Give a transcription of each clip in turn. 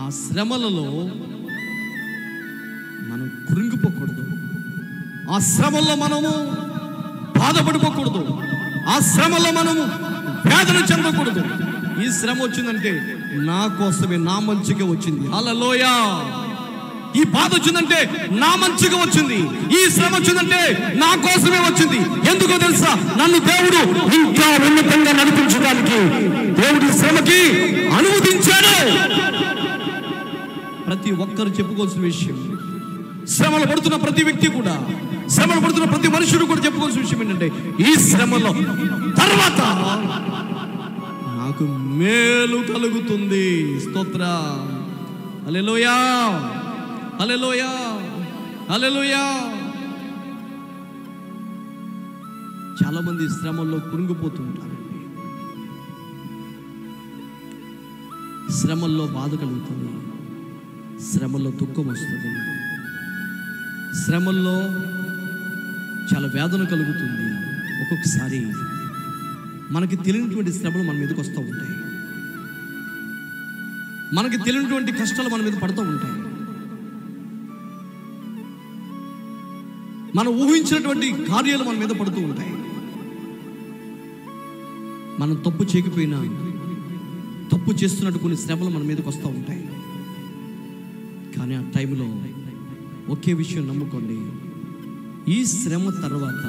ఆ శ్రమలలో మనం కృంగిపోకూడదు ఆ శ్రమల్లో మనము బాధపడిపోకూడదు ఆ శ్రమలో మనము వేదన చెందకూడదు ఈ శ్రమ వచ్చిందంటే నా కోసమే నా మంచిగా వచ్చింది అలలోయా ఈ బాధ వచ్చిందంటే నా మంచిగా వచ్చింది ఈ శ్రమ వచ్చిందంటే నా కోసమే వచ్చింది ఎందుకో తెలుసా నన్ను దేవుడు ఇంకా ఉన్నతంగా నడిపించడానికి దేవుడి శ్రమకి అనుమతించాడు ప్రతి ఒక్కరు చెప్పుకోవాల్సిన విషయం శ్రమలు పడుతున్న ప్రతి వ్యక్తి కూడా శ్రమలు పడుతున్న ప్రతి మనుషుడు కూడా చెప్పుకోవాల్సిన విషయం ఏంటంటే ఈ శ్రమలో తర్వాత నాకు మేలు కలుగుతుంది స్తోత్ర అలెలోయా అలెలోయా అలెలోయా చాలా మంది శ్రమల్లో కురుంగిపోతుంటారండి శ్రమల్లో బాధ కలుగుతుంది శ్రమల్లో దుఃఖం వస్తుంది శ్రమల్లో చాలా వేదన కలుగుతుంది ఒక్కొక్కసారి మనకి తెలియనటువంటి శ్రమలు మన మీదకి వస్తూ ఉంటాయి మనకి తెలియనటువంటి కష్టాలు మన మీద పడుతూ ఉంటాయి మనం ఊహించినటువంటి కార్యాలు మన మీద పడుతూ ఉంటాయి మనం తప్పు చేయకపోయినా తప్పు చేస్తున్నట్టు కొన్ని శ్రమలు మన మీదకి వస్తూ ఉంటాయి కానీ ఆ టైంలో ఒకే విషయం నమ్ముకోండి ఈ శ్రమ తర్వాత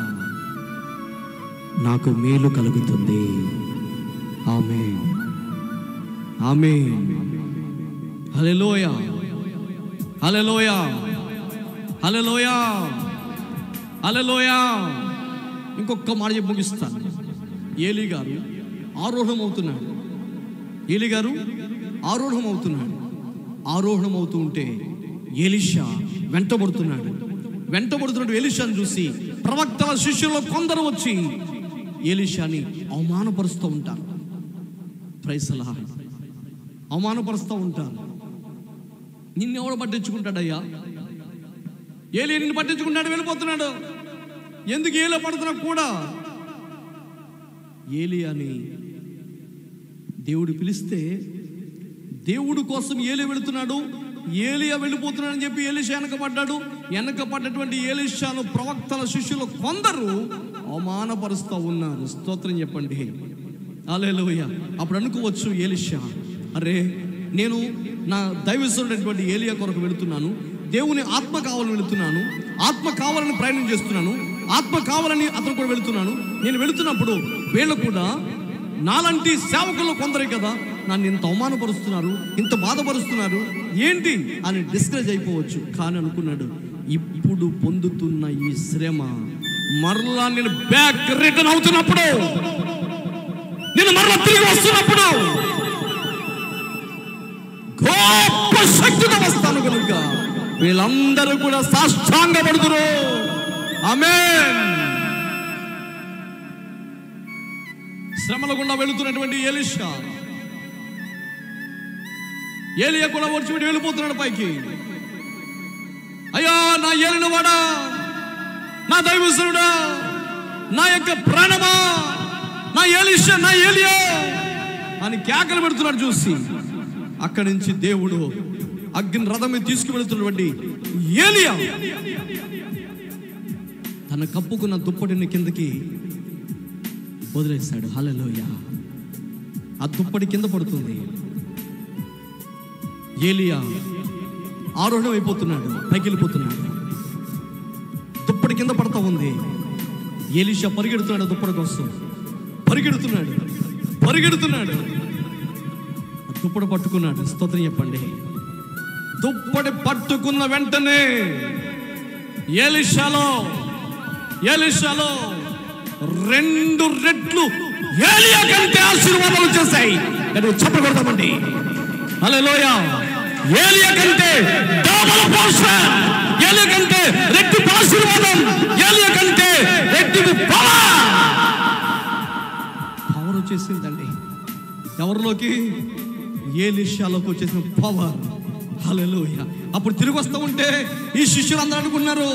నాకు మేలు కలుగుతుంది ఆమె ఆమె హలెలోయ హలెలోయ హలెలోయ హలెలోయ ఇంకొక మాట చెప్పి ముగిస్తాను ఏలి గారు ఆరోహణం అవుతున్నాడు ఏలి గారు ఆరోహణం అవుతున్నాడు ఆరోహణం అవుతూ ఉంటే ఎలిషా వెంటబడుతున్నాడు వెంటబడుతున్నాడు ఎలిషాను చూసి ప్రవక్తల శిష్యుల్లో కొందరు వచ్చి ఎలిషాని అవమానపరుస్తూ ఉంటారు ప్రైసలా అవమానపరుస్తూ ఉంటారు నిన్నెవడు పట్టించుకుంటాడయ్యా ఏలి నిన్ను పట్టించుకుంటాడు వెళ్ళిపోతున్నాడు ఎందుకు ఏలో పడుతున్నా కూడా ఏలి అని దేవుడు పిలిస్తే దేవుడు కోసం ఏలి వెళుతున్నాడు ఏలియా వెళ్ళిపోతున్నాడని చెప్పి ఏలిషా వెనకబడ్డాడు వెనకబడ్డటువంటి ఏలిషాను ప్రవక్తల శిష్యులు కొందరు అవమానపరుస్తూ ఉన్నారు స్తోత్రం చెప్పండి అలేలోయ అప్పుడు అనుకోవచ్చు ఏలిషా అరే నేను నా దైవస్వరుడైనటువంటి ఏలియా కొరకు వెళుతున్నాను దేవుని ఆత్మ కావాలని వెళుతున్నాను ఆత్మ కావాలని ప్రయాణం చేస్తున్నాను ఆత్మ కావాలని అతను కూడా వెళుతున్నాను నేను వెళుతున్నప్పుడు వీళ్ళు కూడా నాలాంటి సేవకులు కొందరే కదా నన్ను ఇంత అవమానపరుస్తున్నారు ఇంత బాధపరుస్తున్నారు ఏంటి అని డిస్కరేజ్ అయిపోవచ్చు కానీ అనుకున్నాడు ఇప్పుడు పొందుతున్న ఈ శ్రమ మరలా నేను బ్యాక్ రిటర్న్ అవుతున్నప్పుడు నేను మరలా తిరిగి వస్తున్నప్పుడు గొప్ప శక్తితో వస్తాను కనుక వీళ్ళందరూ కూడా సాష్టాంగపడుతురు ఆమేన్ శ్రమల గుండా వెళుతున్నటువంటి ఎలిషా ఏలియా కూడా వచ్చి విడి వెళ్ళిపోతున్నాడు పైకి అయ్యా నా ఏలిన వాడా నా దైవసురుడా నా యొక్క ప్రాణమా నా ఏలిషా నా ఏలియా అని కేకలు పెడుతున్నాడు చూసి అక్కడి నుంచి దేవుడు అగ్ని రథం మీద తీసుకువెళ్తున్నటువంటి ఏలియా తన కప్పుకున్న దుప్పటిని కిందకి వదిలేశాడు హలలోయ ఆ దుప్పటి కింద పడుతుంది ఏలియా ఆరోహణం అయిపోతున్నాడు పైకి వెళ్ళిపోతున్నాడు దుప్పటి కింద పడతా ఉంది ఏలిషా పరిగెడుతున్నాడు ఆ దుప్పటి కోసం పరిగెడుతున్నాడు పరిగెడుతున్నాడు ఆ దుప్పటి పట్టుకున్నాడు స్తోత్రం చెప్పండి దుప్పటి పట్టుకున్న వెంటనే ఏలిషాలో ఏలిషాలో రెండు రెట్లు ఏలియా కంటే ఆశీర్వాదాలు వచ్చేసాయి కానీ చెప్పకూడదామండి అలే లోయ ఏలియా కంటే డబల్ పోర్షన్ ఏలియా కంటే రెట్టింపు ఆశీర్వాదం ఏలియా కంటే రెట్టింపు పవర్ పవర్ వచ్చేసిందండి ఎవరిలోకి ఏలిషాలోకి వచ్చేసిన పవర్ హల్లెలూయ అప్పుడు తిరిగి వస్తూ ఉంటే ఈ శిష్యులు అందరూ అనుకున్నారు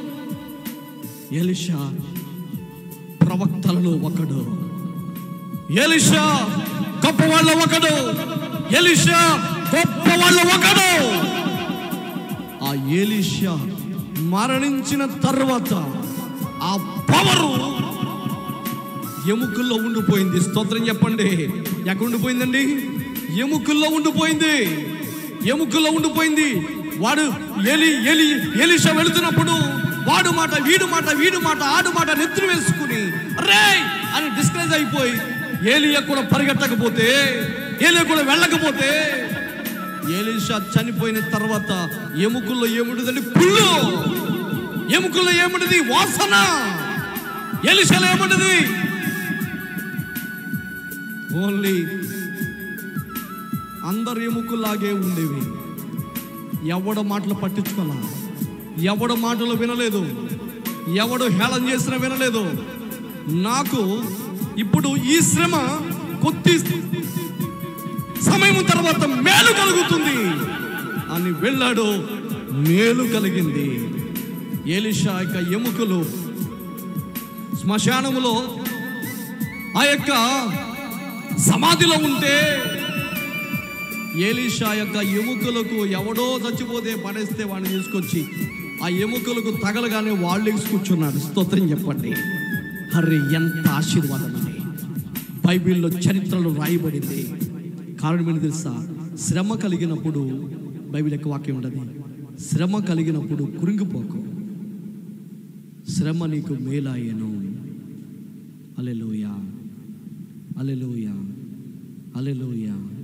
ఎలిషా ప్రవక్తలలో ఒకడు ఎలిషా గొప్ప వాళ్ళ ఒకడు ఎలిషా గొప్ప వాళ్ళు ఒకడు ఆ ఏలిషా మరణించిన తర్వాత ఆ పవరు ఎముకల్లో ఉండిపోయింది స్తోత్రం చెప్పండి ఎక్కడ ఉండిపోయిందండి ఎముకల్లో ఉండిపోయింది ఎముకల్లో ఉండిపోయింది వాడు ఎలి ఎలి ఎలిషా వెళుతున్నప్పుడు వాడు మాట వీడు మాట వీడు మాట ఆడు మాట నెత్తురు వేసుకుని రే అని డిస్కరేజ్ అయిపోయి ఏలియా కూడా పరిగెట్టకపోతే ఏలియా కూడా వెళ్ళకపోతే ఏలిషా చనిపోయిన తర్వాత ఎముకల్లో ఏముండదండి పుల్లు ఎముకల్లో ఏముండదు వాసన ఎలిషాలో ఏముండదు ఓన్లీ అందరు ఎముకలాగే ఉండేవి ఎవడ మాటలు పట్టించుకోలా ఎవడ మాటలు వినలేదు ఎవడు హేళన చేసినా వినలేదు నాకు ఇప్పుడు ఈ శ్రమ కొద్ది సమయం తర్వాత మేలు కలుగుతుంది అని వెళ్ళాడు మేలు కలిగింది ఏలిషా యొక్క ఎముకలు శ్మశానములో ఆ యొక్క సమాధిలో ఉంటే ఏలీషా యొక్క ఎముకలకు ఎవడో చచ్చిపోతే పడేస్తే వాడిని తీసుకొచ్చి ఆ ఎముకలకు తగలగానే వాళ్ళు ఎగిసి కూర్చున్నాడు స్తోత్రం చెప్పండి హర్రి ఎంత ఆశీర్వాదం అండి బైబిల్లో చరిత్రలో రాయబడింది కారణం ఏంటి తెలుసా శ్రమ కలిగినప్పుడు బైబిల్ యొక్క వాక్యం ఉండదు శ్రమ కలిగినప్పుడు కురింగిపోకు శ్రమ నీకు మేలాయను అలెలుయా అలెలుయా అలెలుయా